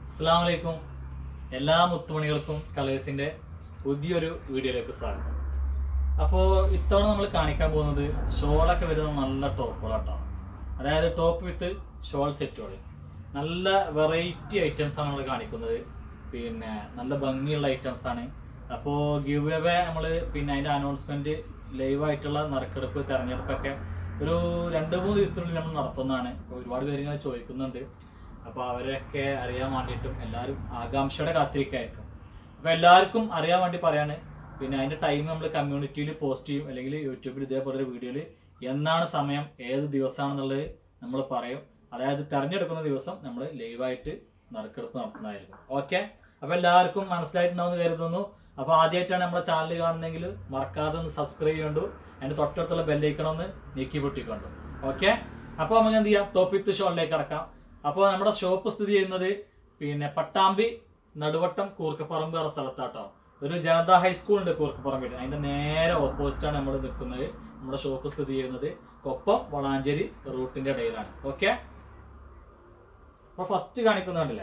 അസ്സാം വലൈക്കും എല്ലാ മുത്തുമണികൾക്കും കളേഴ്സിന്റെ പുതിയൊരു വീഡിയോയിലേക്ക് സ്വാഗതം അപ്പോൾ ഇത്തവണ നമ്മൾ കാണിക്കാൻ പോകുന്നത് ഷോളൊക്കെ വരുന്ന നല്ല ടോപ്പുകളാട്ടോ അതായത് ടോപ്പ് വിത്ത് ഷോൾ സെറ്റുകൾ നല്ല വെറൈറ്റി ഐറ്റംസ് ആണ് നമ്മൾ കാണിക്കുന്നത് പിന്നെ നല്ല ഭംഗിയുള്ള ഐറ്റംസ് ആണ് അപ്പോൾ ഗിവ് അവേ നമ്മൾ പിന്നെ അതിൻ്റെ അനൗൺസ്മെന്റ് ലൈവ് ആയിട്ടുള്ള നറുക്കെടുപ്പ് തെരഞ്ഞെടുപ്പൊക്കെ ഒരു രണ്ട് മൂന്ന് ദിവസത്തിനുള്ളിൽ നമ്മൾ നടത്തുന്നതാണ് അപ്പോൾ ഒരുപാട് പേര് ഇങ്ങനെ ചോദിക്കുന്നുണ്ട് അപ്പോൾ അവരൊക്കെ അറിയാൻ വേണ്ടിയിട്ടും എല്ലാവരും ആകാംക്ഷയോടെ കാത്തിരിക്കായിരിക്കും അപ്പോൾ എല്ലാവർക്കും അറിയാൻ വേണ്ടി പറയാണ് പിന്നെ അതിന്റെ ടൈം നമ്മൾ കമ്മ്യൂണിറ്റിയിൽ പോസ്റ്റ് ചെയ്യും അല്ലെങ്കിൽ യൂട്യൂബിൽ ഇതേപോലെ ഒരു വീഡിയോയിൽ എന്നാണ് സമയം ഏത് ദിവസമാണെന്നുള്ളത് നമ്മൾ പറയും അതായത് തെരഞ്ഞെടുക്കുന്ന ദിവസം നമ്മൾ ലൈവായിട്ട് നറുക്കെടുപ്പ് നടത്തുന്നതായിരിക്കും ഓക്കെ അപ്പോൾ എല്ലാവർക്കും മനസ്സിലായിട്ടുണ്ടാവുമെന്ന് കരുതുന്നു അപ്പോൾ ആദ്യമായിട്ടാണ് നമ്മുടെ ചാനൽ കാണുന്നതെങ്കിൽ മറക്കാതെ ഒന്ന് സബ്സ്ക്രൈബ് ചെയ്യണ്ടു അതിന്റെ തൊട്ടടുത്തുള്ള ബെല്ലൈക്കണം ഒന്ന് നീക്കി പൊട്ടിക്കൊണ്ടു ഓക്കെ അപ്പോൾ നമുക്ക് എന്ത് ചെയ്യാം ടോപ്പ് വിത്ത് ഷോളിലേക്ക് കടക്കാം അപ്പോൾ നമ്മുടെ ഷോപ്പ് സ്ഥിതി ചെയ്യുന്നത് പിന്നെ പട്ടാമ്പി നടുവട്ടം കൂർക്കപ്പറമ്പ് എന്ന സ്ഥലത്താട്ടോ ഒരു ജനതാ ഹൈസ്കൂൾ ഉണ്ട് കൂർക്കപ്പറമ്പിൽ അതിന്റെ നേരെ ഓപ്പോസിറ്റ് ആണ് നമ്മൾ നിൽക്കുന്നത് നമ്മുടെ ഷോപ്പ് സ്ഥിതി ചെയ്യുന്നത് കൊപ്പം വളാഞ്ചേരി റൂട്ടിന്റെ ഇടയിലാണ് ഓക്കെ അപ്പൊ ഫസ്റ്റ് കാണിക്കുന്ന കണ്ടില്ലേ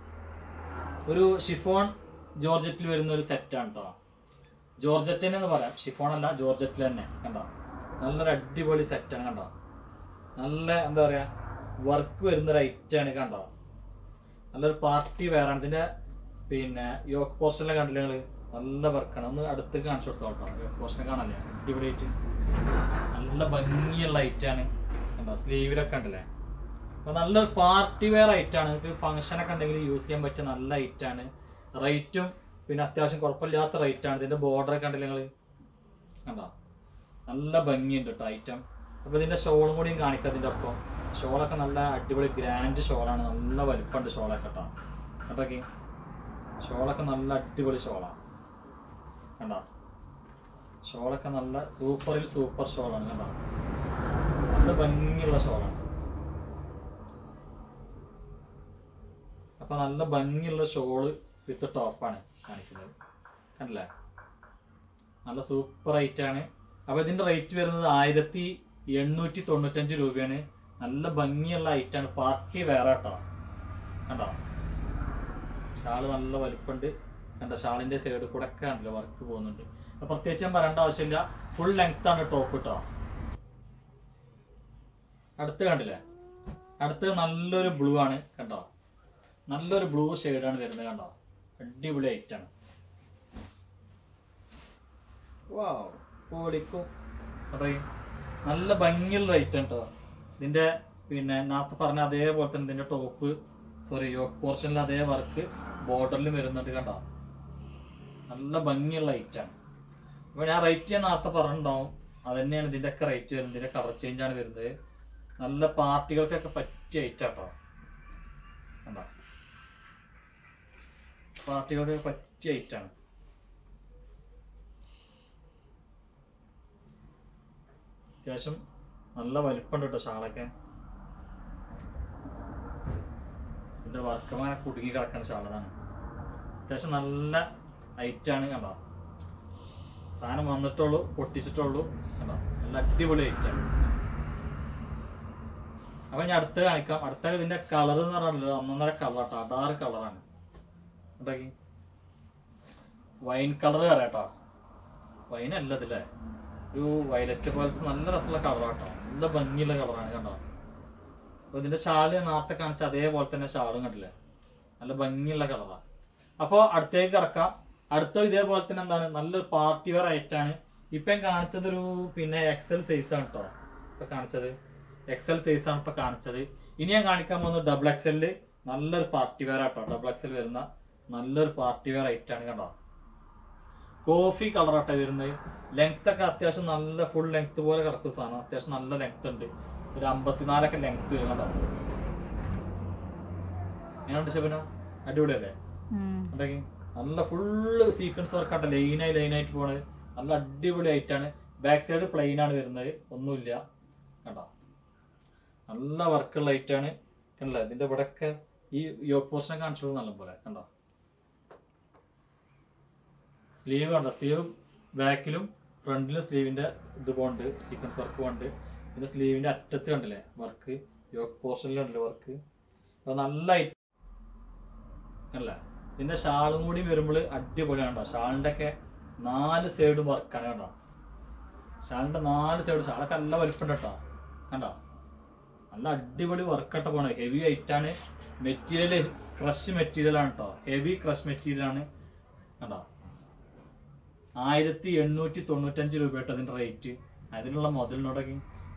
ഒരു ഷിഫോൺ ജോർജറ്റിൽ വരുന്ന ഒരു സെറ്റാണ് കേട്ടോ ജോർജറ്റിന് എന്ന് പറയാം ഷിഫോൺ അല്ല ജോർജറ്റിൽ തന്നെ കണ്ടോ നല്ലൊരു അടിപൊളി സെറ്റാണ് കണ്ടോ നല്ല എന്താ പറയാ വർക്ക് വരുന്ന ഒരു ഐറ്റാണ് കണ്ടോ നല്ലൊരു പാർട്ടി വെയറാണ് ഇതിന്റെ പിന്നെ യോക്ക് പോർഷനിലെ കണ്ടില്ല നിങ്ങള് നല്ല വർക്കാണ് ഒന്ന് അടുത്ത് കാണിച്ചു കൊടുത്തോ കേട്ടോ യോക്ക് പോർഷൻ കാണാല്ലേ അടിപൊളിയായിട്ട് നല്ല ഭംഗിയുള്ള ഐറ്റാണ് കണ്ടോ സ്ലീവിലൊക്കെ ഉണ്ടല്ലേ അപ്പൊ നല്ലൊരു പാർട്ടി വെയർ ഐറ്റാണ് നിങ്ങൾക്ക് ഫംഗ്ഷനൊക്കെ ഉണ്ടെങ്കിൽ യൂസ് ചെയ്യാൻ പറ്റിയ നല്ല ഐറ്റാണ് റേറ്റും പിന്നെ അത്യാവശ്യം കുഴപ്പമില്ലാത്ത റേറ്റാണ് ഇതിന്റെ ബോർഡർ ഒക്കെ ഉണ്ടല്ലേ നിങ്ങൾ കണ്ടോ നല്ല ഭംഗിയുണ്ട് കേട്ടോ ഐറ്റം അപ്പൊ ഇതിന്റെ ഷോളും കൂടിയും കാണിക്കാം ഇതിന്റെ ഒപ്പം ഷോളൊക്കെ നല്ല അടിപൊളി ഗ്രാൻഡ് ഷോളാണ് നല്ല വലിപ്പമുണ്ട് ഷോളൊക്കെ കേട്ടോ കേട്ടോക്കി ഷോളൊക്കെ നല്ല അടിപൊളി ഷോളാണ് കണ്ടോ ഷോളൊക്കെ നല്ല സൂപ്പറിൽ സൂപ്പർ ഷോളാണ് കണ്ടോ നല്ല ഭംഗിയുള്ള ഷോളാണ് അപ്പൊ നല്ല ഭംഗിയുള്ള ഷോള് വിത്ത് ടോപ്പാണ് കാണിക്കുന്നത് കണ്ടില്ലേ നല്ല സൂപ്പർ റേറ്റ് ആണ് അപ്പൊ ഇതിന്റെ റേറ്റ് വരുന്നത് ആയിരത്തി എണ്ണൂറ്റി തൊണ്ണൂറ്റഞ്ച് രൂപയാണ് നല്ല ഭംഗിയുള്ള ഐറ്റാണ് പാർട്ടി വേറെ കേട്ടോ കണ്ടോ ഷാള് നല്ല വലിപ്പമുണ്ട് കണ്ട ഷാളിന്റെ സൈഡ് കൂടെ ഒക്കെ കണ്ടില്ല വർക്ക് പോകുന്നുണ്ട് അപ്പൊ പ്രത്യേകിച്ച് ഞാൻ പറയേണ്ട ആവശ്യമില്ല ഫുൾ ലെങ്ത് ആണ് ടോപ്പ് കേട്ടോ അടുത്ത് കണ്ടില്ലേ അടുത്ത് നല്ലൊരു ബ്ലൂ ആണ് കണ്ടോ നല്ലൊരു ബ്ലൂ ആണ് വരുന്നത് കണ്ടോ അടിപൊളി ഐറ്റാണ് വാവ് പൊളിക്കും അതെ നല്ല ഭംഗിയുള്ള ഐറ്റം കേട്ടോ ഇതിന്റെ പിന്നെ നേരത്തെ പറഞ്ഞ അതേപോലെ തന്നെ ഇതിന്റെ ടോപ്പ് സോറി യോക്ക് പോർഷനിൽ അതേ വർക്ക് ബോർഡറിലും വരുന്നുണ്ട് കണ്ടോ നല്ല ഭംഗിയുള്ള ഐറ്റാണ് അപ്പൊ ഞാൻ റേറ്റ് ഞാൻ നേരത്തെ പറഞ്ഞിട്ടുണ്ടാവും അത് തന്നെയാണ് ഇതിന്റെ ഒക്കെ റേറ്റ് വരുന്നത് ഇതിന്റെ കളർ ചേഞ്ച് ആണ് വരുന്നത് നല്ല പാർട്ടികൾക്കൊക്കെ പറ്റിയ ഐറ്റാട്ടോ കണ്ടോ പാർട്ടികൾക്കൊക്കെ പറ്റിയ ഐറ്റാണ് അത്യാവശ്യം നല്ല വലിപ്പമുണ്ട് കേട്ടോ ഷാളൊക്കെ ഇതിന്റെ വർക്കമാനെ കുടുങ്ങി കിടക്കുന്ന ഷാളതാണ് അത്യാവശ്യം നല്ല ഐറ്റാണ് കണ്ടോ സാധനം വന്നിട്ടുള്ളൂ പൊട്ടിച്ചിട്ടുള്ളൂ കണ്ടോ നല്ല അടിപൊളി ഐറ്റാണ് അപ്പൊ ഞാൻ അടുത്ത കാണിക്കാം അടുത്ത ഇതിന്റെ കളർ എന്ന് പറഞ്ഞാൽ ഒന്നൊന്നര കളർ കേട്ടോ അടാറ് കളറാണ് ഉണ്ടാക്കി വൈൻ കളർ കറിയാട്ടോ വൈൻ അല്ല ഇതില്ലേ ഒരു വയലറ്റ് പോലത്തെ നല്ല രസമുള്ള കളറാട്ടോ നല്ല ഭംഗിയുള്ള കളറാണ് കണ്ടോ അപ്പൊ ഇതിന്റെ ഷാള് നേരത്തെ കാണിച്ച അതേപോലെ തന്നെ ഷാളും കണ്ടില്ലേ നല്ല ഭംഗിയുള്ള കളറാണ് അപ്പോൾ അടുത്തേക്ക് കിടക്കാം അടുത്ത ഇതേപോലെ തന്നെ എന്താണ് നല്ലൊരു പാർട്ടി വെയർ ആയിട്ടാണ് ഇപ്പം ഞാൻ കാണിച്ചത് ഒരു പിന്നെ എക്സൽ സൈസ് ആണ് കേട്ടോ ഇപ്പൊ കാണിച്ചത് എക്സൽ സൈസ് ആണ് ഇപ്പൊ കാണിച്ചത് ഇനി ഞാൻ കാണിക്കാൻ പോകുന്നത് ഡബിൾ എക്സലില് നല്ലൊരു പാർട്ടി വെയർ ആട്ടോ ഡബിൾ എക്സൽ വരുന്ന നല്ലൊരു പാർട്ടി വെയർ ആയിട്ടാണ് കണ്ടോ കോഫി കളറാട്ടെ വരുന്നത് ലെങ്ത് ഒക്കെ അത്യാവശ്യം നല്ല ഫുൾ ലെങ്ത് പോലെ കിടക്കുന്ന സാധനം അത്യാവശ്യം നല്ല ലെങ്ത് ഉണ്ട് ഒരു അമ്പത്തിനാലൊക്കെ ലെങ്ത് വരും കേട്ടോ എങ്ങനെയുണ്ട് ശബന അടിപൊളിയല്ലേ ഉണ്ടെങ്കി നല്ല ഫുള്ള് സീക്വൻസ് വർക്ക് ആട്ടെ ലൈനായി ലൈനായിട്ട് പോണത് നല്ല അടിപൊളി ആയിട്ടാണ് ബാക്ക് സൈഡ് പ്ലെയിൻ ആണ് വരുന്നത് ഒന്നുമില്ല കണ്ടോ നല്ല വർക്കുള്ള ഐറ്റാണ് കണ്ടല്ലോ ഇതിന്റെ ഇവിടെ ഒക്കെ ഈ യോക്ക് പോർഷൻ കാണിച്ചത് നല്ല പോലെ കണ്ടോ സ്ലീവ് കണ്ടോ സ്ലീവ് ബാക്കിലും ഫ്രണ്ടിലും സ്ലീവിന്റെ ഇത് പോണ്ട് സീക്വൻസ് വർക്ക് പോണ്ട് പിന്നെ സ്ലീവിന്റെ അറ്റത്ത് കണ്ടില്ലേ വർക്ക് യോക്ക് പോർഷനിലും ഉണ്ടല്ലേ വർക്ക് അപ്പൊ നല്ല ഐ- അല്ല ഇതിന്റെ ഷാളും കൂടി വരുമ്പോൾ അടിപൊളിയാണ് കേട്ടോ ഷാളിന്റെ ഒക്കെ നാല് സൈഡും വർക്കാണ് കേട്ടോ ഷാളിന്റെ നാല് സൈഡ് ഷാളൊക്കെ നല്ല വലിപ്പുണ്ട് കേട്ടോ കണ്ടോ നല്ല അടിപൊളി വർക്കട്ട പോണേ ഹെവി ആണ് മെറ്റീരിയൽ ക്രഷ് മെറ്റീരിയൽ ആണ് കേട്ടോ ഹെവി ക്രഷ് മെറ്റീരിയൽ ആണ് കണ്ടോ ആയിരത്തി എണ്ണൂറ്റി തൊണ്ണൂറ്റഞ്ച് രൂപ കേട്ടോ അതിന്റെ റേറ്റ് അതിനുള്ള മുതലിനോടൊക്കെ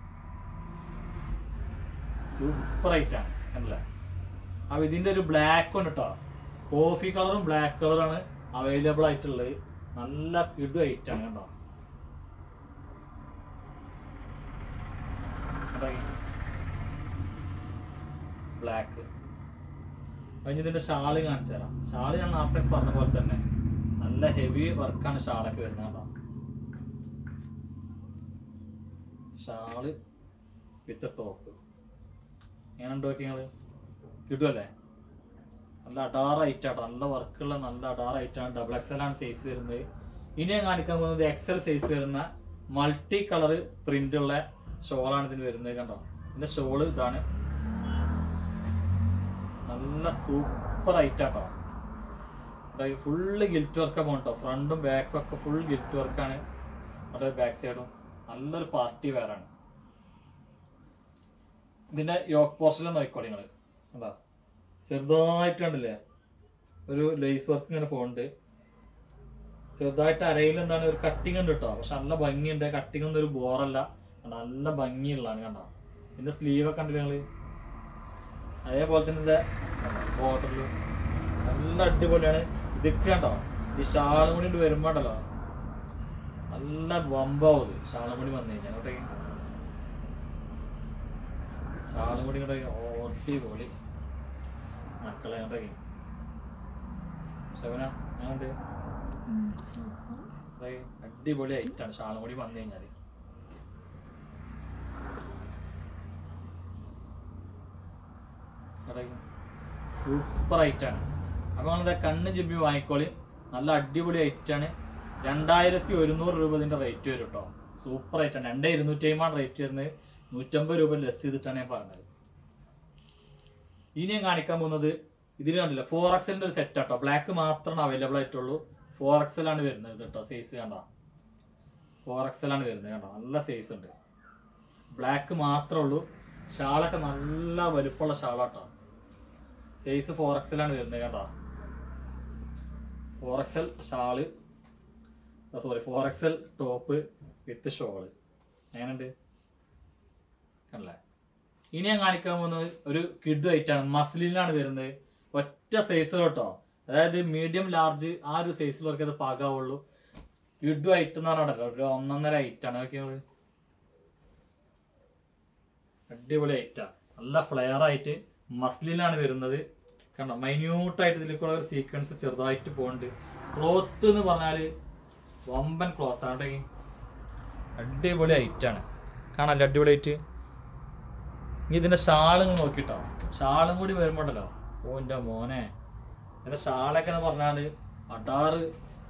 സൂപ്പർ ആണ് അല്ലേ അപ്പൊ ഇതിന്റെ ഒരു ബ്ലാക്ക് ഉണ്ട് കേട്ടോ കോഫി കളറും ബ്ലാക്ക് കളറാണ് അവൈലബിൾ ആയിട്ടുള്ളത് നല്ല കിടു ആണ് കണ്ടോ ബ്ലാക്ക് കഴിഞ്ഞ് ഇതിന്റെ ഷാള് കാണിച്ചു തരാം ഷാള് ഞാൻ നേരത്തെ പറഞ്ഞ പോലെ തന്നെ നല്ല ഹെവി വർക്കാണ് ഷാളൊക്കെ വരുന്നത് കേട്ടോ ഷാള് വിത്ത് ടോപ്പ് എങ്ങനെയുണ്ട് നോക്കി നിങ്ങള് കിട്ടുമല്ലേ നല്ല അടാർ ഐറ്റ് ആട്ടോ നല്ല വർക്കുള്ള നല്ല അടാർ ഐറ്റാണ് ഡബിൾ എക്സൽ ആണ് സൈസ് വരുന്നത് ഇനി ഞാൻ കാണിക്കാൻ പോകുന്നത് എക്സൽ സൈസ് വരുന്ന മൾട്ടി കളർ പ്രിന്റ് ഉള്ള ഷോളാണ് ഇതിന് വരുന്നത് കണ്ടോ ഇതിന്റെ ഷോള് ഇതാണ് നല്ല സൂപ്പർ ഐറ്റാട്ടോ ഫുള്ള് ഗിൽറ്റ് വർക്ക് പോകട്ടോ ഫ്രണ്ടും ബാക്കും ഒക്കെ ഫുൾ ഗിൽറ്റ് വർക്കാണ് അവിടെ ബാക്ക് സൈഡും നല്ലൊരു പാർട്ടി വെയറാണ് ഇതിന്റെ യോക്ക് പോർഷനിൽ നോക്കിക്കോളി നിങ്ങള് എന്താ ചെറുതായിട്ട് കണ്ടില്ലേ ഒരു ലേസ് വർക്ക് ഇങ്ങനെ പോകുന്നുണ്ട് ചെറുതായിട്ട് അരയിൽ എന്താണ് ഒരു കട്ടിങ് ഉണ്ട് കേട്ടോ പക്ഷെ നല്ല ഭംഗിയുണ്ട് കട്ടിങ് ഒന്നും ഒരു ബോറല്ല നല്ല ഭംഗിയുള്ളതാണ് കണ്ടോ ഇതിന്റെ സ്ലീവ് ഒക്കെ കണ്ടില്ലേ നിങ്ങള് അതേപോലെ തന്നെ ഇതിന്റെ ബോർഡറിൽ നല്ല അടിപൊളിയാണ് ഇതൊക്കെ കണ്ടോ ഈ ഷാളും കൂടി ഇങ്ങട് വരുമ്പോ ഉണ്ടല്ലോ നല്ല വമ്പാവും ഇത് ഷാളും കൂടി വന്നു കഴിഞ്ഞാൽ അങ്ങോട്ടേക്ക് ഷാളും കൂടി ഇങ്ങോട്ടേക്ക് അടിപൊളി മക്കളെ അങ്ങോട്ടേക്ക് ശവന അങ്ങോട്ട് അടിപൊളി ഐറ്റാണ് ഷാളും കൂടി വന്നു കഴിഞ്ഞാല് സൂപ്പർ ഐറ്റാണ് അപ്പോൾ നമ്മളത് കണ്ണ് ജിബി വാങ്ങിക്കോളി നല്ല അടിപൊളി ഐറ്റാണ് രണ്ടായിരത്തി ഒരുന്നൂറ് രൂപ ഇതിന്റെ റേറ്റ് വരും കേട്ടോ സൂപ്പർ ഐറ്റാണ് രണ്ട് ഇരുന്നൂറ്റി അമ്പതാണ് റേറ്റ് വരുന്നത് നൂറ്റമ്പത് രൂപ ലെസ് ചെയ്തിട്ടാണ് ഞാൻ പറഞ്ഞത് ഇനി ഞാൻ കാണിക്കാൻ പോകുന്നത് ഇതിൽ കണ്ടില്ല ഫോർ എക്സലിന്റെ ഒരു സെറ്റ് കേട്ടോ ബ്ലാക്ക് മാത്രമാണ് അവൈലബിൾ ആയിട്ടുള്ളൂ ഫോർ എക്സൽ ആണ് വരുന്നത് കേട്ടോ സൈസ് കണ്ടോ ഫോർ എക്സൽ ആണ് വരുന്നത് കണ്ടോ നല്ല സൈസ് ഉണ്ട് ബ്ലാക്ക് മാത്രമേ ഉള്ളൂ ഷാളൊക്കെ നല്ല വലുപ്പമുള്ള ഷാളാട്ടോ സൈസ് ഫോർ എക്സലാണ് വരുന്നത് കേട്ടോ four XL shawl sorry four XL top with shawl എങ്ങനെയുണ്ട് കണ്ടല്ലേ ഇനി ഞാൻ കാണിക്കാൻ പോകുന്നത് ഒരു കിഡ് ഐറ്റാണ് മസ്ലിനാണ് വരുന്നത് ഒറ്റ സൈസ് കേട്ടോ അതായത് മീഡിയം ലാർജ് ആ ഒരു സൈസിലൊക്കെ അത് പാകാവുള്ളൂ കിഡ് ഐറ്റം എന്ന് പറഞ്ഞാൽ ഒരു ഒന്നൊന്നര ഐറ്റാണ് ഓക്കെ അടിപൊളി ഐറ്റാ നല്ല ഫ്ലെയർ ആയിട്ട് മസ്ലിനാണ് വരുന്നത് കണ്ടോ മൈന്യൂട്ടായിട്ട് ഇതിലേക്കുള്ള ഒരു സീക്വൻസ് ചെറുതായിട്ട് പോകുന്നുണ്ട് ക്ലോത്ത് എന്ന് പറഞ്ഞാല് വമ്പൻ ക്ലോത്ത് ആണ് അടിപൊളി ഐറ്റാണ് കാണാല്ലേ അടിപൊളി ഐറ്റ് ഇനി ഇതിന്റെ ഷാളും നോക്കിട്ടോ ഷാളും കൂടി വരുമ്പോണ്ടല്ലോ ഓ എൻ്റെ മോനെ ഇതിന്റെ ഷാളൊക്കെ എന്ന് പറഞ്ഞാല് അടാറ്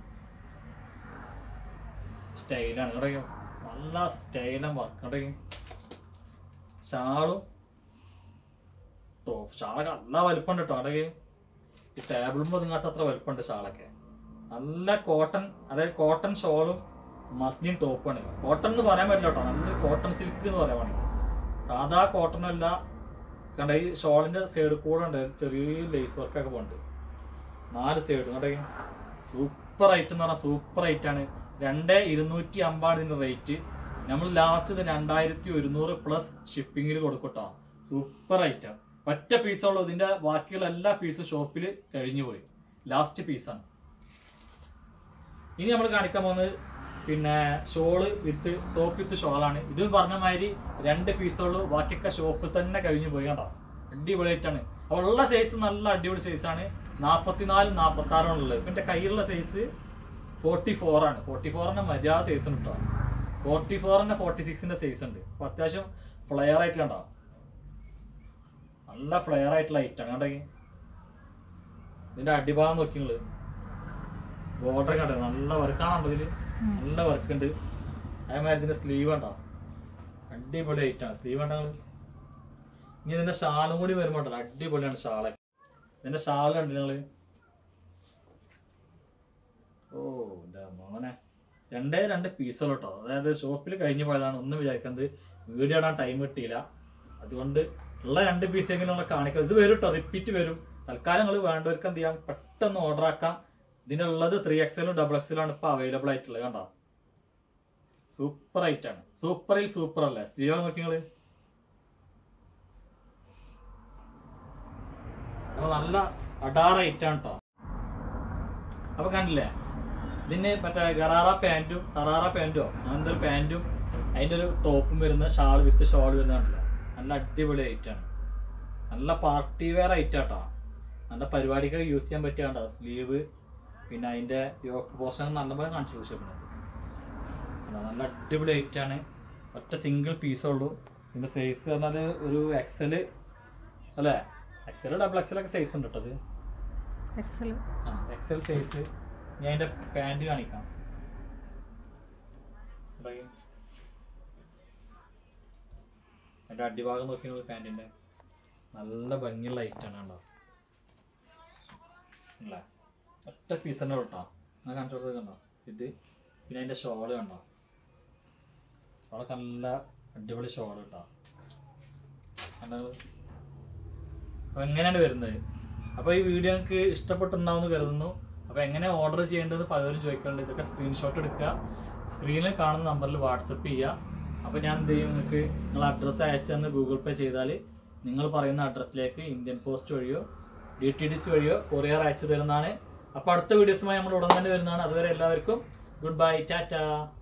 സ്റ്റൈലാണ് ഇവിടെയും നല്ല സ്റ്റൈലും വർക്ക് ഇവിടെയും ഷാളും ടോപ്പ് ഷാളൊക്കെ നല്ല വലിപ്പമുണ്ട് കേട്ടോ അവിടെ ഈ ടേബിളുമ്പോൾ നിങ്ങാത്ത അത്ര വലിപ്പമുണ്ട് ഷാളൊക്കെ നല്ല കോട്ടൺ അതായത് കോട്ടൺ ഷോളും മസ്ലിൻ ടോപ്പാണ് കോട്ടൺ എന്ന് പറയാൻ പറ്റില്ല കേട്ടോ നല്ല കോട്ടൺ സിൽക്ക് എന്ന് പറയാൻ വേണമെങ്കിൽ സാധാ കോട്ടൺ അല്ല കണ്ട ഈ ഷോളിന്റെ സൈഡ് കൂടെ ഉണ്ട് ചെറിയ ലേസ് വർക്കൊക്കെ പോകുന്നുണ്ട് നാല് സൈഡ് കണ്ടേ സൂപ്പർ ഐറ്റം എന്ന് പറഞ്ഞാൽ സൂപ്പർ ആണ് രണ്ട് ഇരുന്നൂറ്റി അമ്പാണ് ഇതിന്റെ റേറ്റ് നമ്മൾ ലാസ്റ്റ് ഇത് രണ്ടായിരത്തി ഒരുന്നൂറ് പ്ലസ് ഷിപ്പിങ്ങിൽ കൊടുക്കട്ടോ സൂപ്പർ ഐറ്റം ഒറ്റ പീസുള്ളൂ ഇതിന്റെ ബാക്കിയുള്ള എല്ലാ പീസും ഷോപ്പിൽ കഴിഞ്ഞു പോയി ലാസ്റ്റ് പീസാണ് ഇനി നമ്മൾ കാണിക്കാൻ പോകുന്നത് പിന്നെ ഷോള് വിത്ത് ടോപ്പ് വിത്ത് ഷോളാണ് ഇത് പറഞ്ഞ മാതിരി രണ്ട് പീസുള്ളൂ ബാക്കിയൊക്കെ ഷോപ്പിൽ തന്നെ കഴിഞ്ഞു പോയി കണ്ടോ അടിപൊളിയായിട്ടാണ് അപ്പോൾ ഉള്ള സൈസ് നല്ല അടിപൊളി സൈസാണ് നാൽപ്പത്തിനാല് നാൽപ്പത്തി ആറാണ് ഉള്ളത് ഇപ്പം എൻ്റെ കയ്യിലുള്ള സൈസ് ഫോർട്ടി ഫോർ ആണ് ഫോർട്ടി ഫോറിന്റെ മര്യാദ സൈസ് ഉണ്ട് കേട്ടോ ഫോർട്ടി ഫോറിന്റെ ഫോർട്ടി സിക്സിന്റെ സൈസ് ഉണ്ട് അപ്പോൾ അത്യാവശ്യം ഫ്ലെയർ ആയിട്ട് കണ്ടോ നല്ല ഫ്ലെയർ ആയിട്ടുള്ള ഐറ്റാണ് കണ്ടോ ഇതിന്റെ അടിഭാഗം നോക്കി നിങ്ങള് ബോർഡർ കണ്ടോ നല്ല വർക്കാണോ ഇതില് നല്ല വർക്ക് ഉണ്ട് അതേമാതിരി ഇതിന്റെ സ്ലീവ് ഉണ്ടോ അടിപൊളി ഐറ്റാണ് സ്ലീവ് ഉണ്ടോ നിങ്ങള് ഇനി ഇതിന്റെ ഷാളും കൂടി വരുമ്പോണ്ടല്ലോ അടിപൊളിയാണ് ഷാളൊക്കെ ഇതിന്റെ ഷാൾ കണ്ടില്ല നിങ്ങള് ഓ എൻ്റെ മോനെ രണ്ടേ രണ്ട് പീസുകൾ കേട്ടോ അതായത് ഷോപ്പിൽ കഴിഞ്ഞു പോയതാണ് ഒന്നും വിചാരിക്കുന്നത് വീഡിയോ ഇടാൻ ടൈം കിട്ടിയില്ല അതുകൊണ്ട് ഉള്ള രണ്ട് പീസെങ്കിലും നമ്മൾ കാണിക്കാം ഇത് വരും കേട്ടോ റിപ്പീറ്റ് വരും തൽക്കാലം നിങ്ങൾ വേണ്ടവർക്ക് എന്ത് ചെയ്യാം പെട്ടെന്ന് ഓർഡർ ആക്കാം ഇതിനുള്ളത് ത്രീ എക്സലും ഡബിൾ എക്സലും ആണ് ഇപ്പോൾ അവൈലബിൾ ആയിട്ടുള്ളത് കണ്ടോ സൂപ്പർ ആയിട്ടാണ് സൂപ്പറിൽ സൂപ്പർ അല്ലേ സ്ത്രീയോ നോക്കി നിങ്ങള് അപ്പൊ നല്ല അഡാർ ഐറ്റാണ് കേട്ടോ അപ്പൊ കണ്ടില്ലേ ഇതിന് മറ്റേ ഗറാറ പാൻറ്റും സറാറ പാൻറ്റോ അങ്ങനത്തെ ഒരു പാൻറ്റും അതിൻ്റെ ഒരു ടോപ്പും വരുന്ന ഷാൾ വിത്ത് ഷാൾ വരുന്ന കണ്ടില്ല നല്ല അടിപൊളി ഐറ്റാണ് നല്ല പാർട്ടി വെയർ ഐറ്റാട്ടോ നല്ല പരിപാടിക്കൊക്കെ യൂസ് ചെയ്യാൻ പറ്റിയ കണ്ടോ സ്ലീവ് പിന്നെ അതിൻ്റെ യോക്ക് പോർഷൻ നല്ലപോലെ കാണിച്ചു വിഷയപ്പെടുന്നത് നല്ല അടിപൊളി ഐറ്റാണ് ഒറ്റ സിംഗിൾ പീസേ ഉള്ളൂ ഇതിൻ്റെ സൈസ് പറഞ്ഞാൽ ഒരു എക്സൽ അല്ലേ എക്സൽ ഡബിൾ എക്സലൊക്കെ സൈസ് ഉണ്ട് കേട്ടോ ഇത് എക്സൽ ആ എക്സൽ സൈസ് ഞാൻ അതിന്റെ പാൻറ് കാണിക്കാം ഇതായി. അതിന്റെ അടിഭാഗം നോക്കി നിങ്ങൾ പാൻറ്റിന്റെ നല്ല ഭംഗിയുള്ള ഐറ്റാണ് കണ്ടോ അല്ലേ ഒറ്റ പീസ് തന്നെ കേട്ടോ ഞാൻ കാണിച്ചു കൊടുത്തത് കണ്ടോ ഇത് പിന്നെ അതിന്റെ ഷോള് കണ്ടോ ഷോളൊക്കെ നല്ല അടിപൊളി ഷോള് കേട്ടോ കണ്ടോ നിങ്ങള്? അപ്പോൾ എങ്ങനെയാണ് വരുന്നത് അപ്പോൾ ഈ വീഡിയോ നിങ്ങൾക്ക് ഇഷ്ടപ്പെട്ടുണ്ടാവുമെന്ന് കരുതുന്നു അപ്പോൾ എങ്ങനെ ഓർഡർ ചെയ്യേണ്ടത് പലരും ചോദിക്കാറുണ്ട് ഇതൊക്കെ സ്ക്രീൻഷോട്ട് എടുക്കുക സ്ക്രീനിൽ കാണുന്ന നമ്പറിൽ വാട്സപ്പ് ചെയ്യുക അപ്പോൾ ഞാൻ എന്ത് ചെയ്യും നിങ്ങൾക്ക് നിങ്ങൾ അഡ്രസ്സ് അയച്ചെന്ന് ഗൂഗിൾ പേ ചെയ്താൽ നിങ്ങൾ പറയുന്ന അഡ്രസ്സിലേക്ക് ഇന്ത്യൻ പോസ്റ്റ് വഴിയോ ഡി ടി ഡി സി വഴിയോ കൊറിയർ അയച്ചു തരുന്നതാണ് അപ്പോൾ അടുത്ത വീഡിയോസുമായി നമ്മൾ ഉടൻ തന്നെ വരുന്നതാണ് അതുവരെ എല്ലാവർക്കും ഗുഡ് ബൈ ടാറ്റാ